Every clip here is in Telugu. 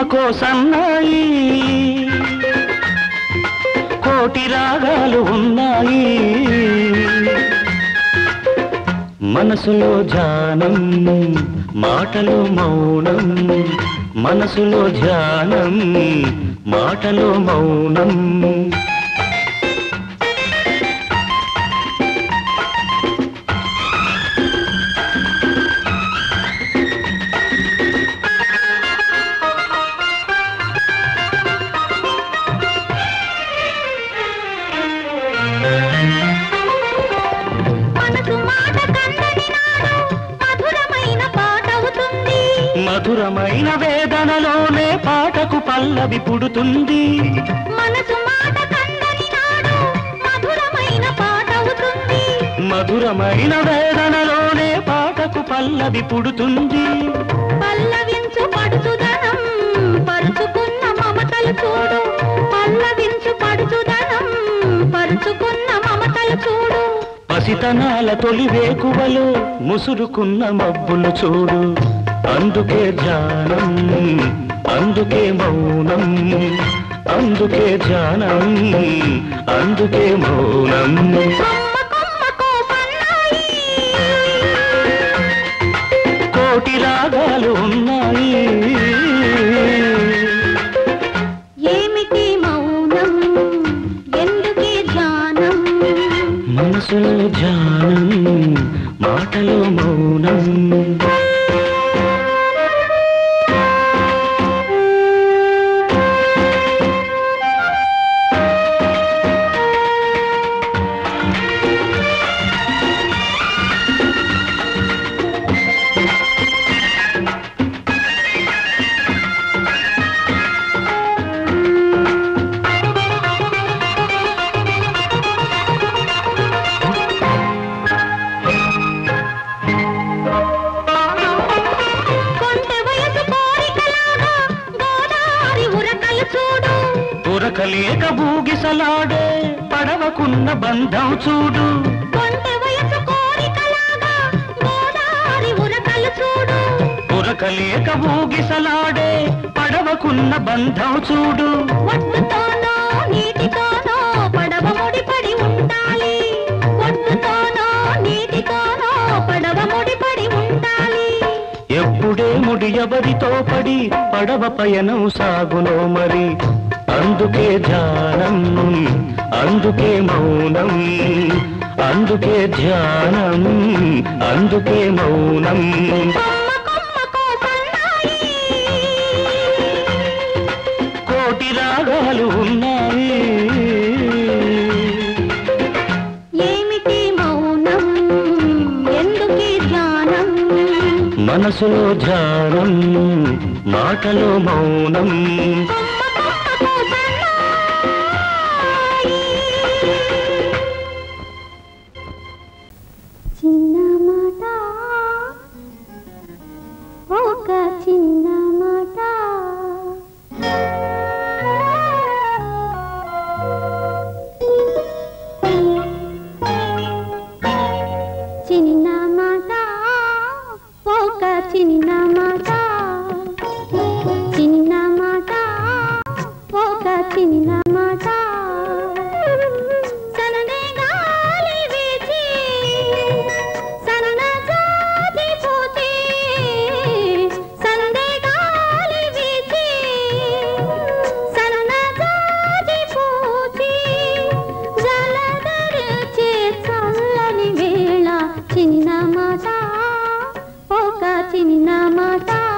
కొమ్మకో సన్నాయి కోటి రాగాలు ఉన్నాయి మనసులో ధ్యానం మాటలో మౌనం మనసులో ధ్యానం మాటలో మౌనం మనసు మాట కందని నాడు మధురమైన పాట అవుతుంది మధురమైన వేదనలోనే పాటకు పల్లవి పుడుతుంది మనసు మాట కందని నాడు మధురమైన పాట అవుతుంది మధురమైన వేదనలోనే పాటకు పల్లవి పుడుతుంది పల్లవించు పడుచుదనం పరుచుకున్న మమతలు చూడు పల్లవించు పడుచుదనం పరుచుకున్న మమతలు చూడు పసితనాల తొలి వేకువలో ముసురుకున్న మబ్బులు చూడు అందుకే ధ్యానం అందుకే మౌనం అందుకే ధ్యానం అందుకే మౌనం కొమ్మ కొమ్మకో సన్నాయి కోటి రాగాలు ఉన్నాయి ఏమిటి మౌనం ఎందుకే ధ్యానం మనసులో ధ్యానం మాటలో మౌనం కొంటె వయసు కోరికలాగా గోదావరి ఉరకలు చూడు ఉరకలేక బూగిసలాడే పడవకున్న బంధం చూడు కొంటె వయసు కోరికలాగా గోదావరి ఉరకలు చూడు ఉరకలేక బూగిసలాడే పడవకున్న బంధం చూడు ఒడ్డుతోనో నీటితోనో పడవ ముడిపడి ఉండాలి ఒడ్డుతోనో నీటితోనో పడవ ముడిపడి ఉండాలి ఎప్పుడే ముడి ఎవరితో పడి పడవ పయనం సాగునో మరి అందుకే ధ్యానం అందుకే మౌనం అందుకే ధ్యానం అందుకే మౌనం కొమ్మ కొమ్మకో సన్నాయి కోటి రాగాలు ఉన్నాయి ఏమిటి మౌనం ఎందుకీ ధ్యానం మనసులో ధ్యానం మాటలో మౌనం కొమ్మ కొమ్మకో సన్నాయి చిన్న మాట ఒక చిన్న మాట చిన్న మాట ఒక చిన్న మాట చిన్న మాట ఒక చిన్న మాట సన్నని గాలి వీచి సన్నజాజి పూచి సందే గాలి వీచి సన్నజాజి పూచి జలధరించే చల్లని వేళ చిన్న మాట ఒక చిన్న మాట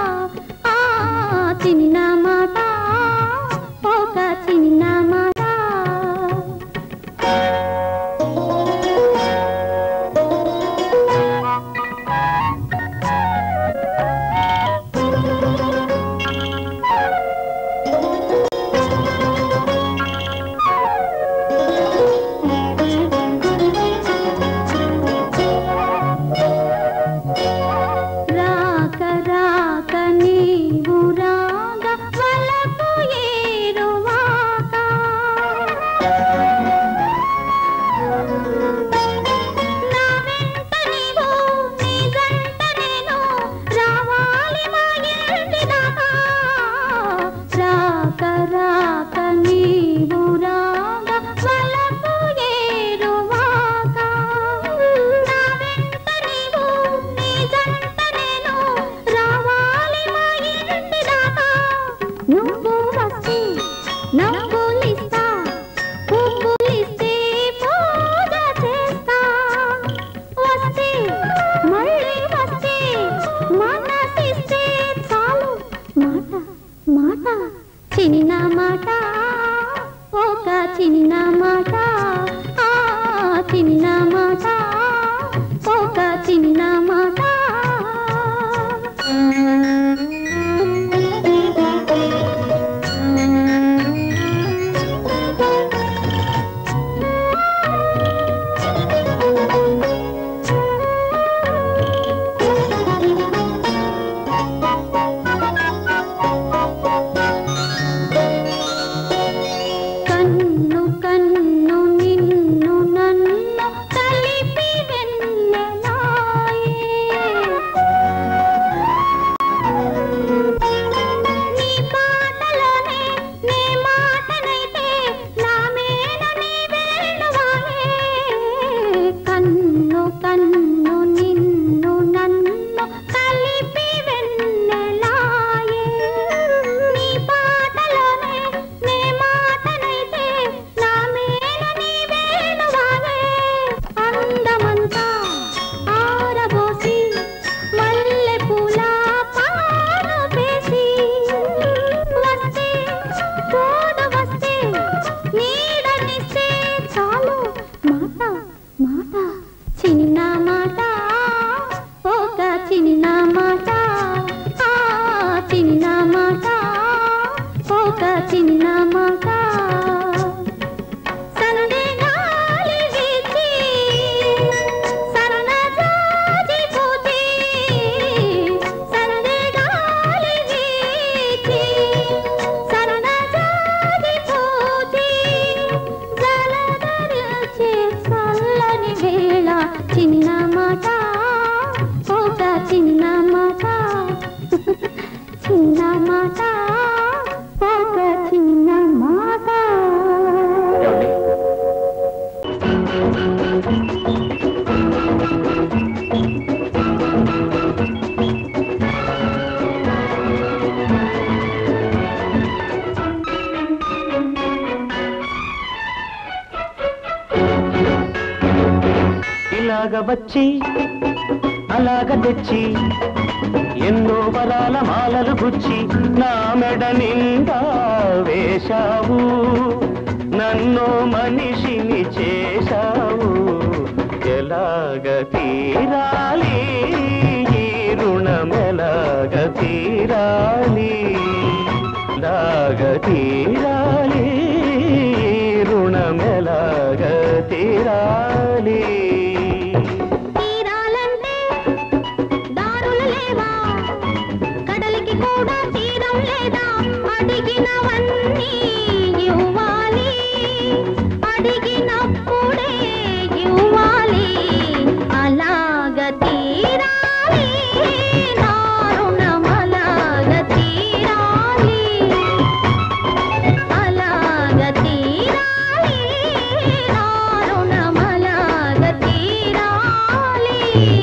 వచ్చి అలాగ తెచ్చి ఎన్నో వరాల మాలలు గుచ్చి నా మెడ నిండా వేశావు నన్ను మనిషిని చేశావు ఎలాగ తీరాలి ఈ రుణమెలాగ తీరాలి లాగ తీరాలి ఈ రుణమెలాగ తీరాలి తీరాలంటే దారులు లేవా కడలికి కూడా తీరం లేదా అడిగినవన్నీ ఇవ్వాలి అడిగినప్పుడే ఇవ్వాలి అలాగ తీరాలి దారుణమలాగ తీరాలి అలాగ తీరాలి దారుణమలాగ తీరాలి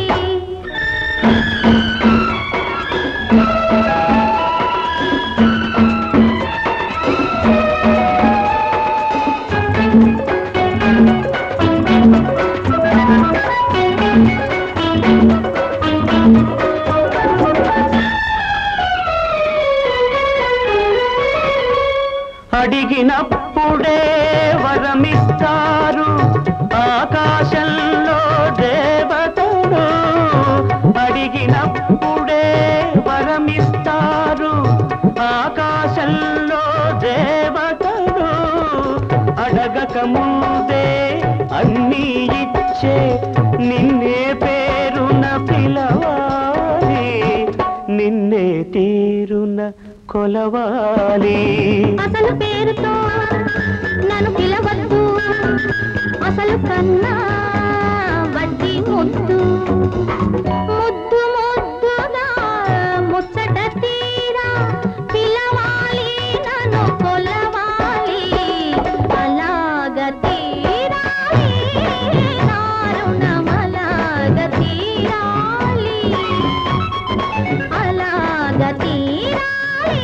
అడిగినప్పుడే వరమిస్తారు ఆకాశంలో దేవతడు అడిగినప్పుడే వరమిస్తారు ఆకాశంలో దేవతడు అడగక ముందే అన్నీ ఇచ్చే నిన్నే పేరున పిలవాలి నిన్నే తీరున కొలవాలి అసలు పేరుతో నన్ను పిలవద్దు అసలు కన్నా వడ్డీ ముద్దు ముద్దు ముద్దుగా ముచ్చట తీరా పిలవాలి నన్ను కొలవాలి అలాగ తీరాలి దారుణమలాగ తీరాలి అలాగ తీరాలి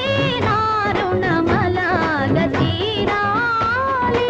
దారుణమలాగ తీరాలి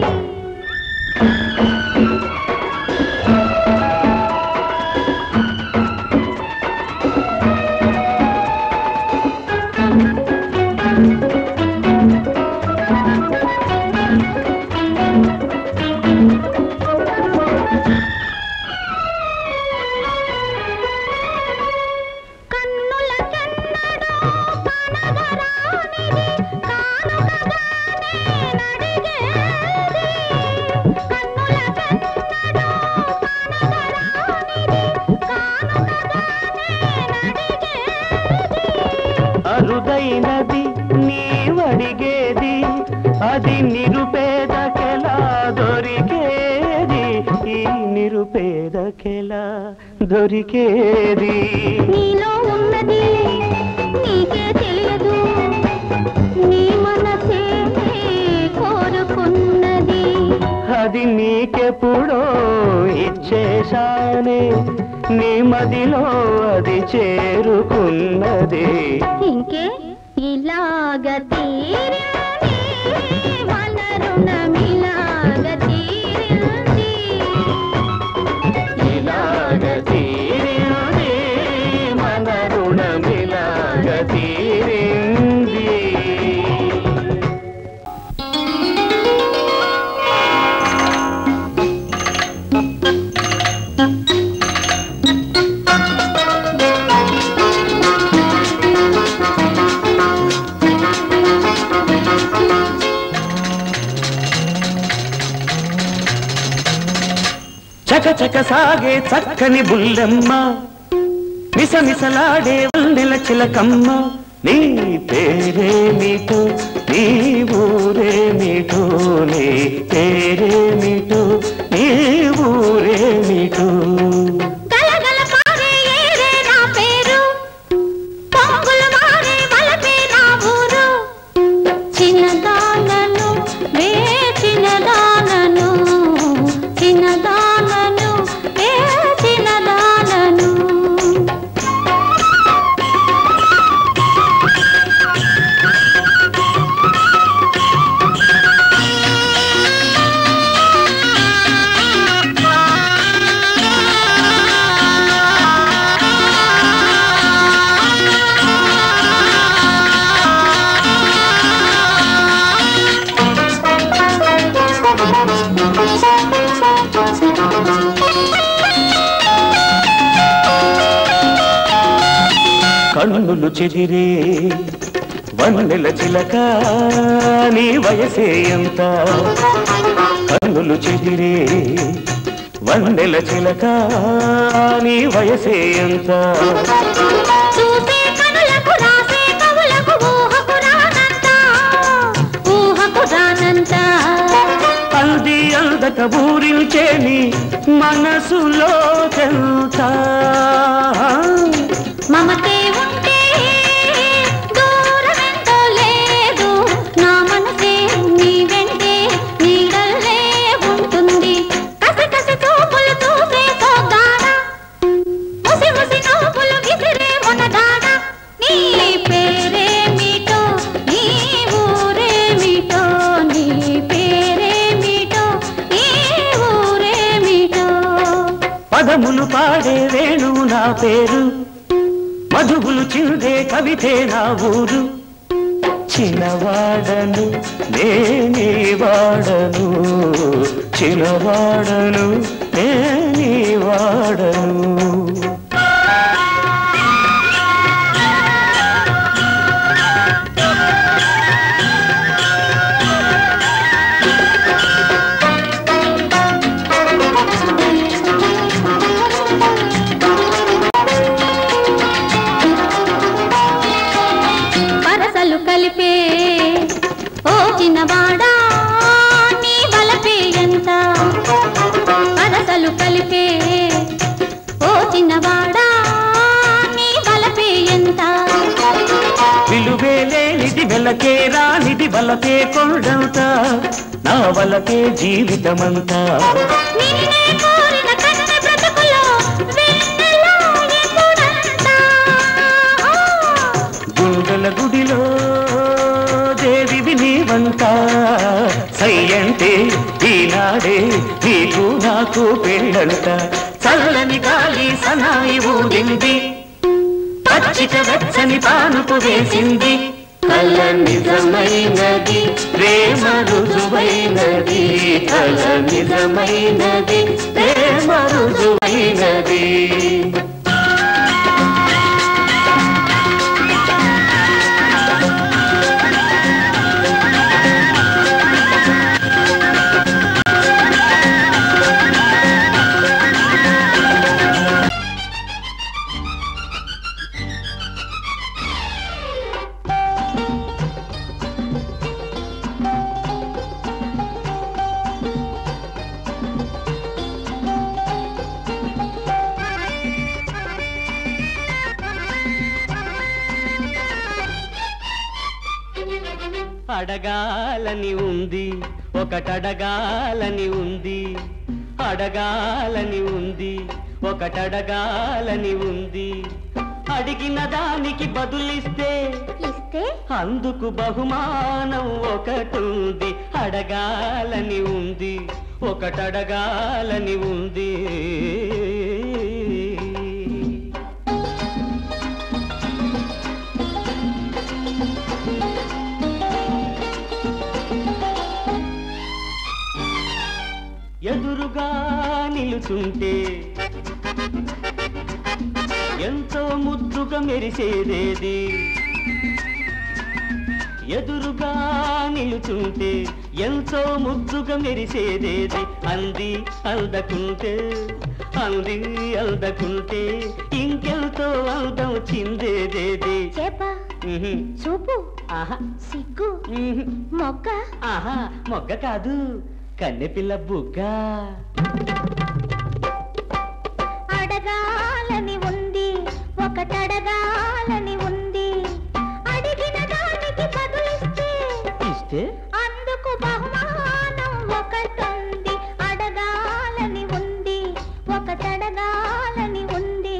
కన్నుల కన్నడో కనగరానిది కానుకగానే నడిగేది కన్నుల కన్నడో కనగరానిది కానుకగానే నడిగేది అరుదైనది నీవడిగేది అది నిరుపేదకెలా దొరికేది ఈ నిరుపేదకెలా దొరికేది నీలో ఉన్నది నీకే తెలియదు నీ మనసే కోరుకున్నది అది నీకెప్పుడో ఇచ్చేశానే నీ మదిలో అది చేరుకున్నది ఇంకే ఇలాగ తీరింది మన రుణమిలాగ తీరింది ఇలాగ తీరింది మన రుణమిలాగ తీరింది చక చక సాగే చక్కని బుల్లెమ్మ మిసమిసలాడే వల్లెల చిలకమ్మ నీ పేరేమిటో నీ ఊరేమిటో నీ పేరేమిటో నీ ఊరేమిటో గలగల పారే ఏరే నా పేరు పొంగులు మారే వలపే నా ఊరు చిన్నదానను వే చిన్నదానను చిన్నదానను వే చిన్నదానను కన్నులు చెదిరే వన్నెల చిలక నీ వయసే ఎంత కన్నులు చెదిరే వన్నెల చిలక నీ వయసే ఎంత చూసే కనులకు రాసే కవులకు ఊహకు రానంత ఊహకు రానంత అంది అందక ఊరించే నీ మనసులో ఎంత మమతే ఉంటే దూరమెంతో లేదు నా మనసే నీ వెంటే నీడల్లే ఉంటుంది కసి కసి చూపులు చూసే సోగాడ ముసి ముసి నవ్వులు విసిరే మొనగాడ నీ పేరేమిటో నీ ఊరేమిటో నీ పేరేమిటో నీ ఊరేమిటో పదములు పాడే వేణువు నా పేరు మధువులు చిందే కవితే నా ఊరు చిన్నవాడను నేనే వాడను చిన్నవాడను నేనే వాడను పరసలు కలిపే ఓ చిన్నవాడా నీ బలపే ఎంత పరసలు కలిపే ఓ చిన్నవాడా నీ బలపే ఎంత విలువే లేనిది వెలకే రానిది వలకే కొండంత నా వలకే జీవితమంతా నిన్నే కోరిన కన్నె బ్రతుకులో వెన్నెల ఎప్పుడంతా గుండెల గుడిలో దేవివి నీవంట సయ్యంటే ఈనాడే నీకు నాకు పెళ్ళంట చల్లని గాలి సనాయి ఊదింది పచ్చిక వెచ్చని పానుపు వేసింది కల నిజమైనది ప్రేమ రుజువైనది కల నిజమైనది ప్రేమ రుజువైనది అడగాలని ఉంది ఒకటడగాలని ఉంది అడగాలని ఉంది ఒకటడగాలని ఉంది అడిగిన దానికి బదులిస్తే ఇస్తే అందుకు బహుమానం ఒకటుంది అడగాలని ఉంది ఒకటడగాలని ఉంది ఎదురుగా నిలుచుంటే ఎంతో ముద్దుగా మెరిసేదేది ఎదురుగా నిలుచుంటే ఎంతో ముద్దుగా మెరిసేదేది అంది అందకుంటే అంది అందకుంటే ఇంకెంతో అందం చిందేదేది చేప ఉహు, చూపు ఆహా సిగ్గు ఉహు, మొగ్గ ఆహా మొగ్గ కాదు కన్నెపిల్ల బుగ్గ అడగాలని ఉంది ఒకటడగాలని ఉంది అడిగిన దానికి బదులిస్తే ఇస్తే అందుకు బహుమానం ఒకటుంది అడగాలని ఉంది ఒకటడగాలని ఉంది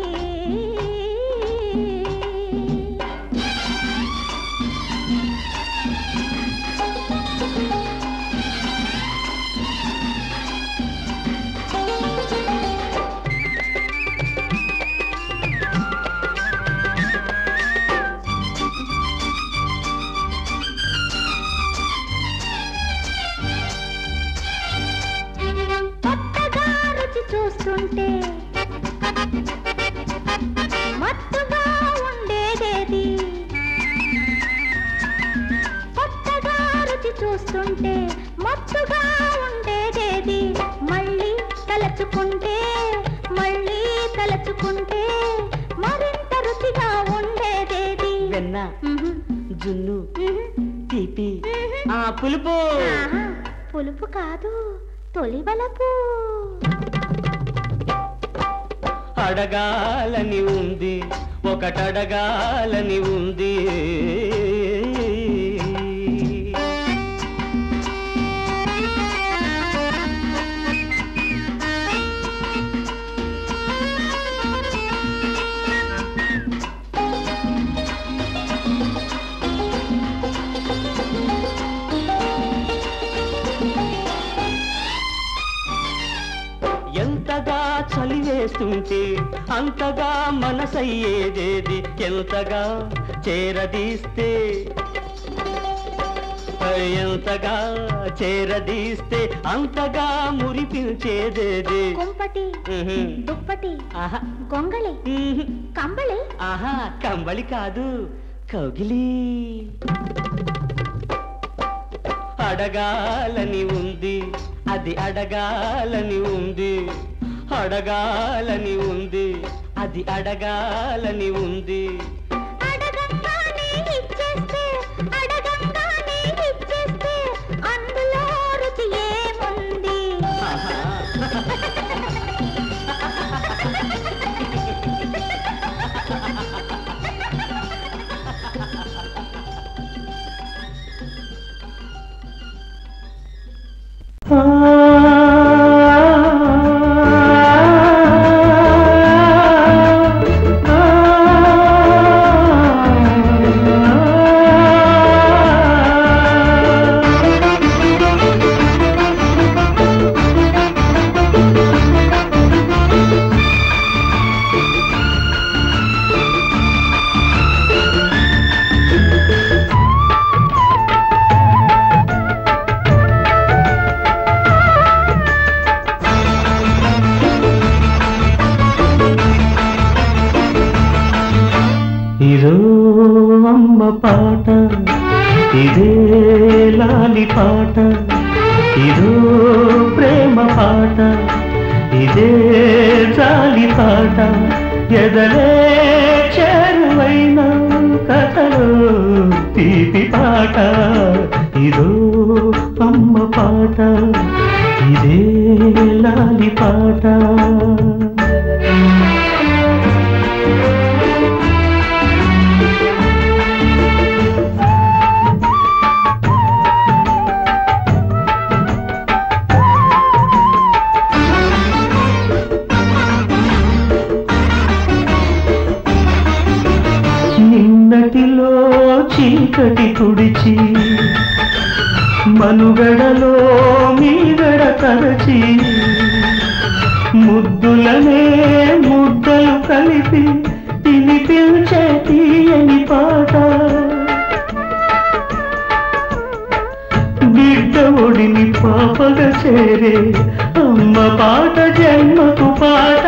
వెన్న మ్హూ. జున్ను మ్హూ. తీపి మ్హూ. ఆ పులుపు ఆహా, పులుపు కాదు తొలి వలపు అడగాలని ఉంది ఒకటడగాలని ఉంది ఎంతగా చలి వేస్తుంటే అంతగా మనసయ్యేదేది ఎంతగా చేరదీస్తే ఎంతగా చేరదీస్తే అంతగా మురిపించేదేది కుంపటి ఉహు. దుప్పటి ఆహా గొంగళి ఉహు. కంబళి ఆహా కంబళి కాదు కౌగిలి అడగాలని ఉంది అది అడగాలని ఉంది అడగాలని ఉంది అది అడగాలని ఉంది అడగంగానే ఇచ్చేస్తే అడగంగానే ఇచ్చేస్తే అందులో రుచి ఏముంది ఆహా. ఇదో అమ్మ పాట ఇదే లాలి పాట ఇదో ప్రేమ పాట ఇదే జాలి పాట ఎదలే చేరువైన కథలో తీపి పాట ఇదో అమ్మ పాట ఇదే లాలి పాట నిన్నటిలో చీకటి తుడిచి మనుగడలో మీగడ తరచి ముద్దులనే ముద్దలు కలిపి తినిపించే తీయని పాట బిడ్డ ఒడిని పాపగా చేరే అమ్మ పాట జన్మకు పాట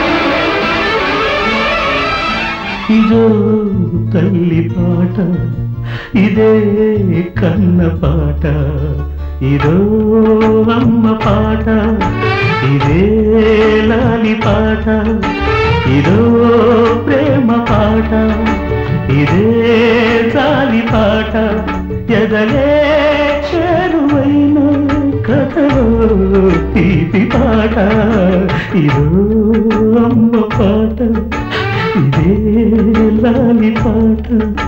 ఇదో తల్లి పాట ఇదే కన్న పాట ఇదో అమ్మ పాట ఇదే లాలి పాట ఇదో ప్రేమ పాట ఇదే జాలి పాట ఎదలే చేరువైన కథలో తీపి పాట ఇదో అమ్మ పాట ఇదే లాలి పాట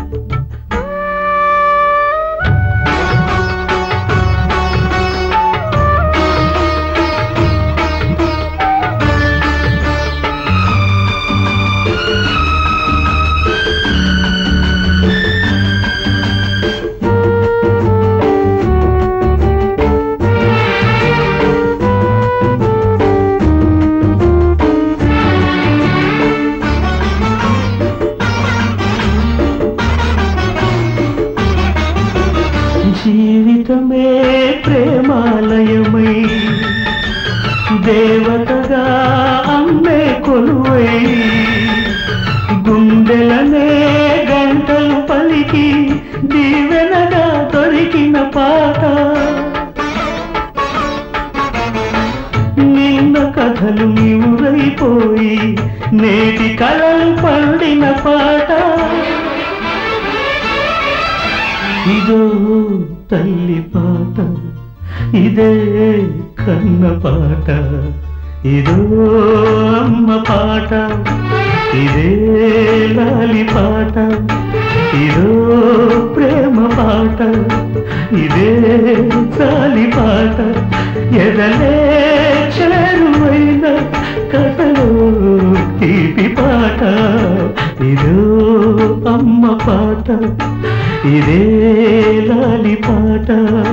జీవితమే ప్రేమాలయమై దేవతగా అమ్మే కొలువై గుండెలనే గంటలు పలికి దీవెనగా దొరికిన పాట నిన్న కథలు నివురైపోయి నేటి కలలు పండిన పాట ఇదో తల్లి పాట ఇదే కన్న పాట ఇదో అమ్మ పాట ఇదే లాలి పాట ఇదో ప్రేమ పాట ఇదే చాలి పాట ఎదలే చేరువైన కథలో తీపి పాట ఇదో అమ్మ పాట ఇదే లాలి పాట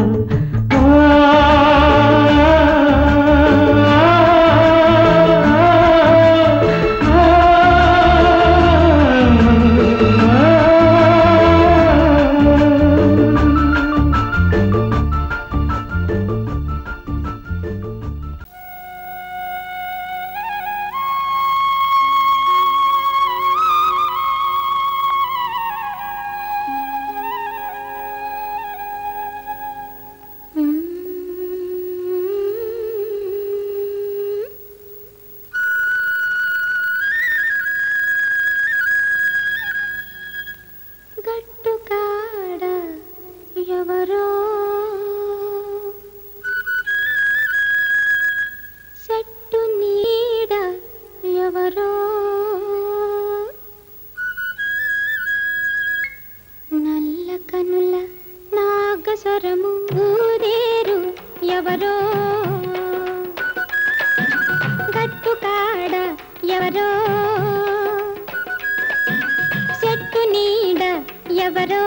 గట్టు కాడ ఎవరో చెట్టు నీడ ఎవరో నల్ల కనుల నాగస్వరము ఊరేరు ఎవరో గట్టు కాడ ఎవరో చెట్టు నీడ ఎవరో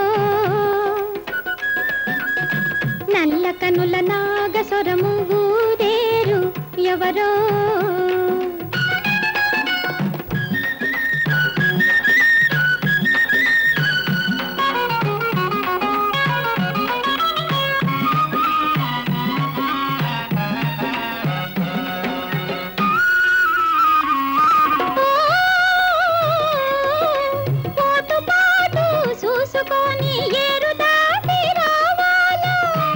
నల్ల కనుల నాగస్వరము ఊదేరు ఎవరో పాటు పాటు చూసుకొని ఏరు దాటి రావాలా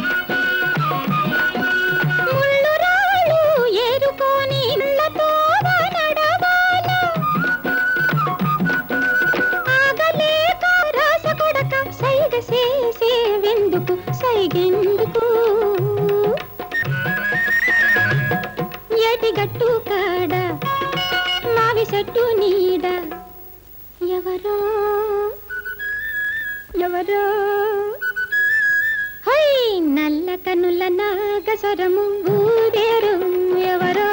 ముళ్ళు రాళ్ళు ఏరుకొని ఇళ్ళతో నడవాలా ఆగలేక రాస కొడక సైగ చేసే వెందుకు సైగెందుకు ఎటిగట్టు కాడ మావి చెట్టు నీడ ఎవరో ఎవరో హై నల్ల కనుల నాగస్వరము ఊదేరు ఎవరో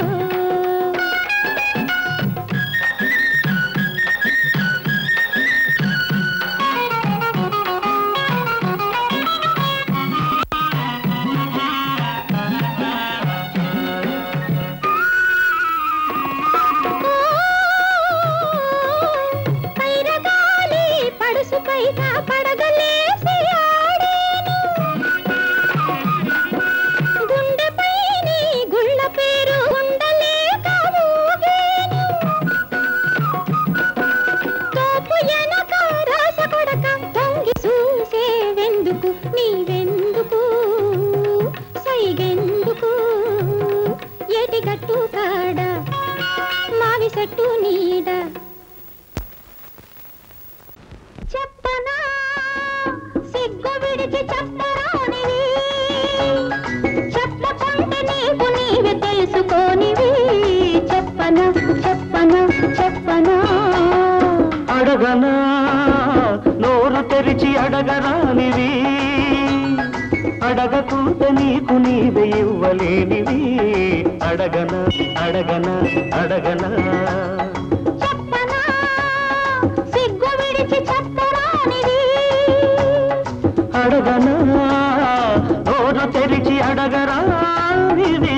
పైరగాలి పడుసు పైన పడగలేసి ఆడేను గుండెపైని గుళ్ళ పేరు ఉండలేక ఊగేను తోపు ఎనక రాస కొడక తొంగి చూసే వెందుకు నీవెందుకు సైగెందుకు ఎటిగట్టు కాడ మావి చెట్టు నీడ చెప్పనా సిగ్గు విడిచి చెప్పరానివి చెప్పకుంటే నీకు నీవే తెలుసుకోనివి చెప్పనా చెప్పనా చెప్పనా అడగనా నోరు తెరిచి అడగరానివి అడగకుంటే నీకు నీవే ఇవ్వలేనివి అడగనా అడగనా అడగనా చెప్పనా సిగ్గు విడిచి చెప్పరానివి అడగనా నోరు తెరిచి అడగరానివి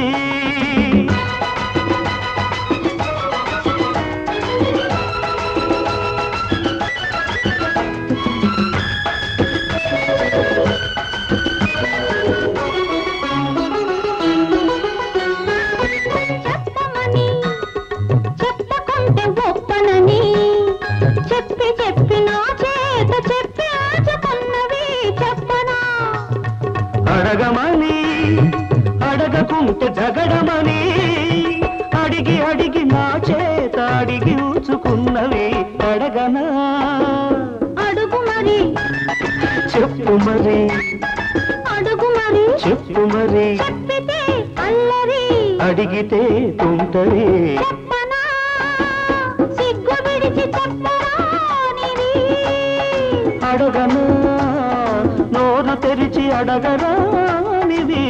చెప్పమని చెప్పకుంటే ఒప్పనని చెప్పి చెప్పి నా చేత చెప్పి ఆచుకున్నవి చెప్పనా అడగమని అడగకుంటే జగడమని అడిగి అడిగి నా చేత అడిగి ఉంచుకున్నవి అడగనా అడుగు మరి చెప్పు చెప్పు మరి అడుగు మరి చెప్పు మరి చెప్పితే అల్లరి అడిగితే తుంటరి చెప్పనా సిగ్గు విడిచి చెప్పరానిది అడగనా నోరు తెరిచి అడగరానిది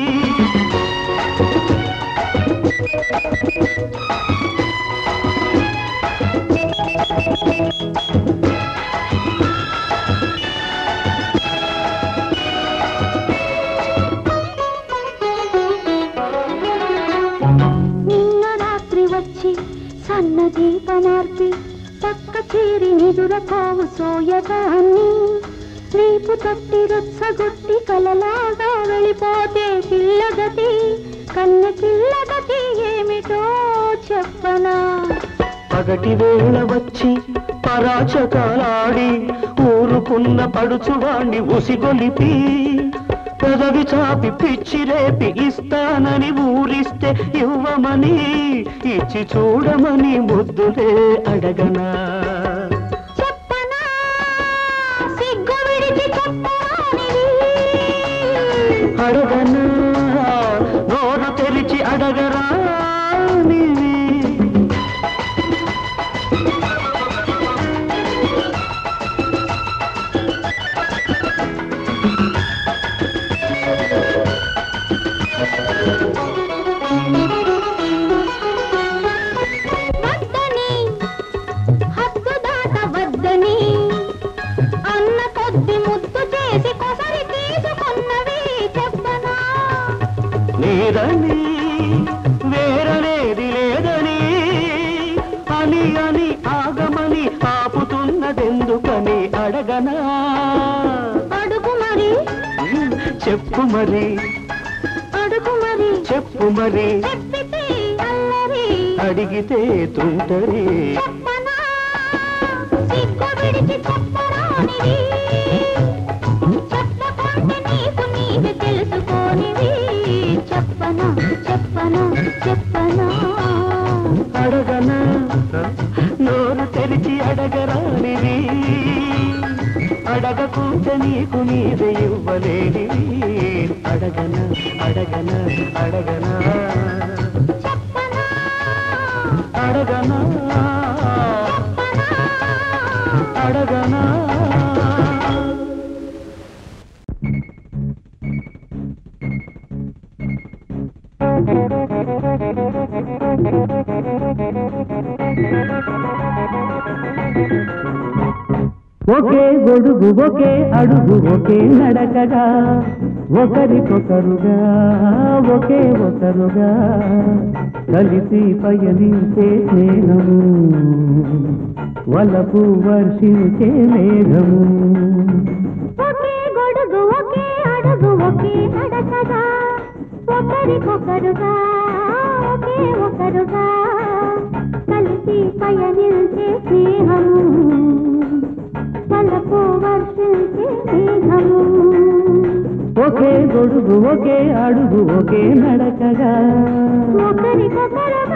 నిన్న రాత్రి వచ్చి సన్న దీపమార్పి పక్క చేరి నిదురకోవు సోయగాన్ని రేపు తట్టి రుచ్చగొట్టి కలలాగా వెళ్ళిపోతే పిల్లగతి కన్న పిల్లగతి ఏమిటో చెప్పనా పగటి వేళ వచ్చి పరాచకాలాడి ఊరుకున్న పడుచువాణ్ణి ఉసిగొలిపి పెదవి చాపి పిచ్చి రేపి ఇస్తానని ఊరిస్తే ఇవ్వమని ఇచ్చి చూడమని ముద్దులే అడగనా చెప్పనా సిగ్గు విడిచి చెప్పరానిది అడగనా నోరు తెరిచి అడగరా నీవి వద్దని హద్దు దాట వద్దని అన్న కొద్ది ముద్దు చేసి కొసరి తీసుకున్నవి చెప్పనా లేదని వేరనేది లేదని అని అని ఆగమని ఆపుతున్నదెందుకని అడగనా అడుగు మరి చెప్పు మరి అడుగు మరి చెప్పు మరి చెప్పితే అల్లరి అడిగితే తుంటరి చెప్పనా సిగ్గు విడిచి చెప్పరానిది చెప్పకుంటే నీకు నీవే తెలుసుకోనివి చెప్పనా చెప్పనా చెప్పనా అడగనా నోరు తెరిచి అడగరానివి అడగకుంటే నీకు నీవే ఇవ్వలేనివి అడగనా అడగనా అడగనా చెప్పనా అడగనా అడగనా ఒకే గొడుగు ఒకే అడుగు ఒకే నడకగా ఒకరికొకరుగా ఒకే ఒకరుగా కలిసి పయనించే స్నేహము వలపు వర్షించే మేఘము ఒకే గొడుగు ఒకే అడుగు ఒకే నడకగా ఒకరికొకరుగా ఒకే ఒకరుగా కలిసి పయనించే స్నేహము పలపు వర్షించే మేఘము ఒకే గొడుగు ఒకే అడుగు ఒకే నడకగా ఒకరికొకరుగా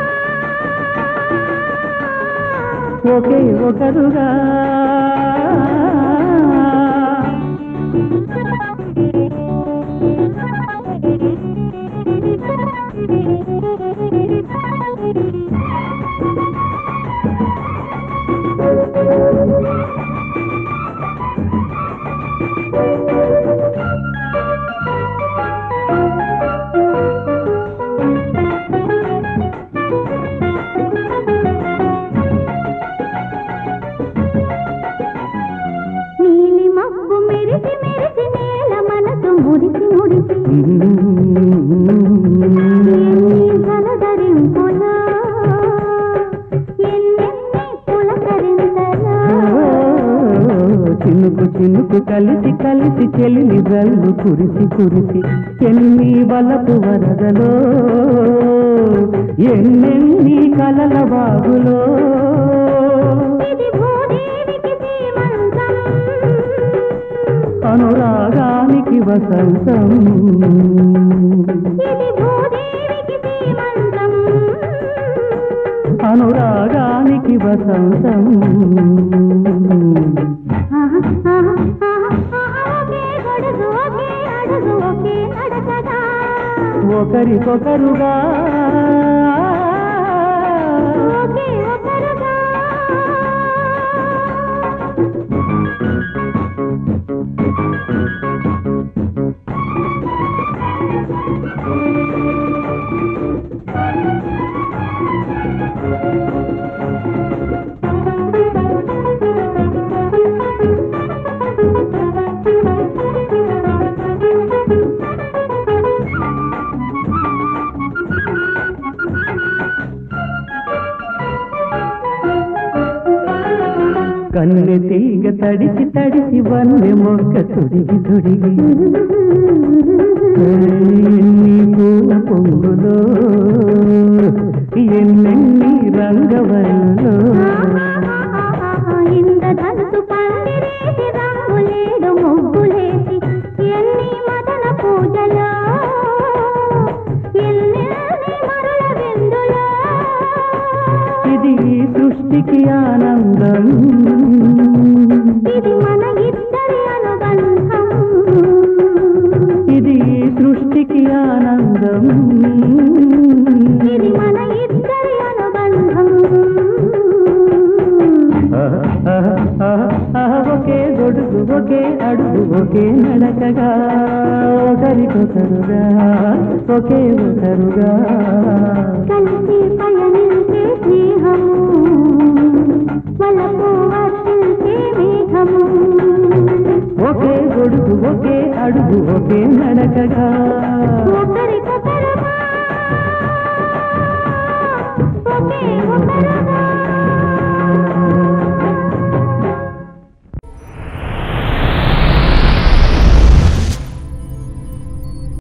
ఒకే ఒకరుగా నీలి మబ్బు మెరిసి మెరిసి నేల మనసు మురిసి మురిసి ఎన్ని జలధరింపులా ఎన్నెన్ని పులకరింతలా చినుకు చినుకు కలిసి కలిసి చెలిని జల్లు కురిసి కురిసి ఎన్ని వలపు వరదలో ఎన్నెన్ని కలల బాగులో ఇది భూదేవికి సీమంతం అనురాగానికి వసంతం ఇది భూదేవికి సీమంతం అనురాగానికి వసంతం ఆహా, ఆహా, ఆహా, ఆహా, ఒకే ఒకరికొకరుగా ఒకే ఒకరుగా కన్నె తీగ తడిసి తడిసి వన్నె మొక్క తుడిగి తుడిగి ఎన్ని పూల పొంగులో ఎన్నెన్ని రంగవల్లో ఇంద్రధనుసు పందిరేసి రంగులేడు ముగ్గులేసి ఎన్ని మదన పూజలో ఎన్నెన్ని మరుల విందులో ఇది ఈ సృష్టికి ఆనందం ఇది మన ఇద్దరి అనుబంధం ఇది ఈ సృష్టికి ఆనందం ఇది మన ఇద్దరి అనుబంధం ఆహ్, ఆహ్, ఆహ్, ఆహ్, ఒకే గొడుగు ఒకే అడుగు ఒకే నడకగా ఒకరికొకరుగా ఒకే ఒకరుగా కలిసి పయనించే స్నేహము వలపు వర్షించే మేఘము ఒకే గొడుగు ఒకే అడుగు ఒకే నడకగా ఒకరికొకరుగా